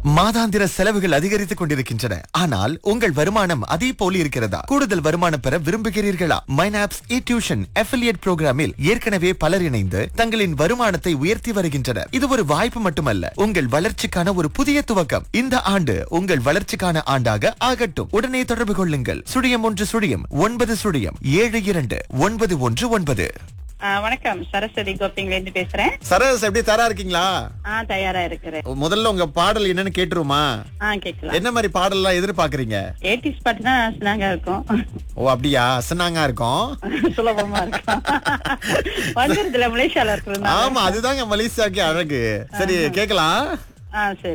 மாதாந்திர செலவுகள் அதிகரித்துக் கொண்டிருக்கின்றன ஆனால் உங்கள் வருமானம் அதே போல இருக்கிறதா கூடுதல் வருமானம் பெற விரும்புகிறீர்களா மைனாப்ஸ் இ டியூஷன் அஃபிலியேட் புரோகிராமில் ஏற்கனவே பலர் இணைந்து தங்களின் வருமானத்தை உயர்த்தி வருகின்றனர் இது ஒரு வாய்ப்பு மட்டுமல்ல உங்கள் வளர்ச்சிக்கான ஒரு புதிய துவக்கம் இந்த ஆண்டு உங்கள் வளர்ச்சிக்கான ஆண்டாக ஆகட்டும் உடனே தொடர்பு கொள்ளுங்கள் சுழியம் ஒன்று சுழியம் ஒன்பது சுழியம் ஏழு இரண்டு ஒன்பது ஒன்று ஒன்பது ஆ, வணக்கம் சரஸ்வதி கோபிங்ல இருந்து பேசுறேன் சரஸ் எப்படி தரா இருக்கீங்களா ஆ தயாரா இருக்கிறேன் முதல்ல உங்க பாடல் என்னன்னு கேட்டுருமா ஆ கேட்கலாம் என்ன மாதிரி பாடல்லாம் எதிர்பார்க்கறீங்க ஏடிஸ் பாட்டு தான் ஸ்லாங்கா இருக்கும் ஓ அப்படியா அசனாங்கா இருக்கும் சுலபமா இருக்கும் வந்துருதுல மலேசியால இருக்கிறது ஆமா அதுதாங்க மலேசியாக்கு அழகு சரி கேக்கலாம் ஆ சரி